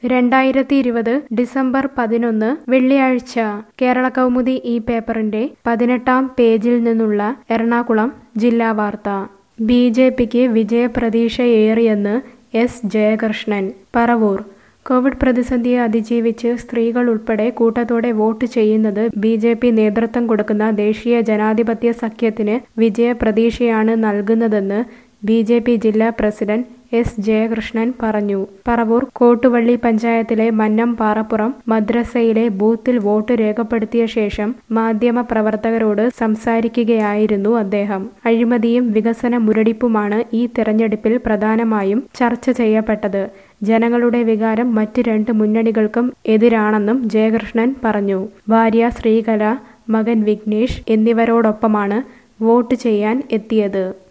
രണ്ടായിരത്തി ഇരുപത് ഡിസംബർ പതിനൊന്ന് വെള്ളിയാഴ്ച കേരള കൗമുദി ഈ പേപ്പറിന്റെ പതിനെട്ടാം പേജിൽ നിന്നുള്ള എറണാകുളം ജില്ലാ വാർത്ത ബി ജെ പിക്ക് വിജയപ്രതീക്ഷയേറിയെന്ന് എസ് ജയകൃഷ്ണൻ പറവൂർ കോവിഡ് പ്രതിസന്ധിയെ അതിജീവിച്ച് സ്ത്രീകൾ ഉൾപ്പെടെ കൂട്ടത്തോടെ വോട്ട് ചെയ്യുന്നത് ബി ജെ പി നേതൃത്വം കൊടുക്കുന്ന ദേശീയ ജനാധിപത്യ സഖ്യത്തിന് വിജയപ്രതീക്ഷയാണ് നൽകുന്നതെന്ന് ബി ജെ പി ജില്ലാ പ്രസിഡന്റ് എസ് ജയകൃഷ്ണൻ പറഞ്ഞു പറവൂർ കോട്ടുവള്ളി പഞ്ചായത്തിലെ മന്നം പാറപ്പുറം മദ്രസയിലെ ബൂത്തിൽ വോട്ട് രേഖപ്പെടുത്തിയ ശേഷം മാധ്യമ പ്രവർത്തകരോട് സംസാരിക്കുകയായിരുന്നു അദ്ദേഹം അഴിമതിയും വികസന മുരടിപ്പുമാണ് ഈ തെരഞ്ഞെടുപ്പിൽ പ്രധാനമായും ചർച്ച ചെയ്യപ്പെട്ടത് ജനങ്ങളുടെ വികാരം മറ്റ് രണ്ട് മുന്നണികൾക്കും എതിരാണെന്നും ജയകൃഷ്ണൻ പറഞ്ഞു ഭാര്യ ശ്രീകല മകൻ വിഘ്നേഷ് എന്നിവരോടൊപ്പമാണ് വോട്ട് ചെയ്യാൻ എത്തിയത്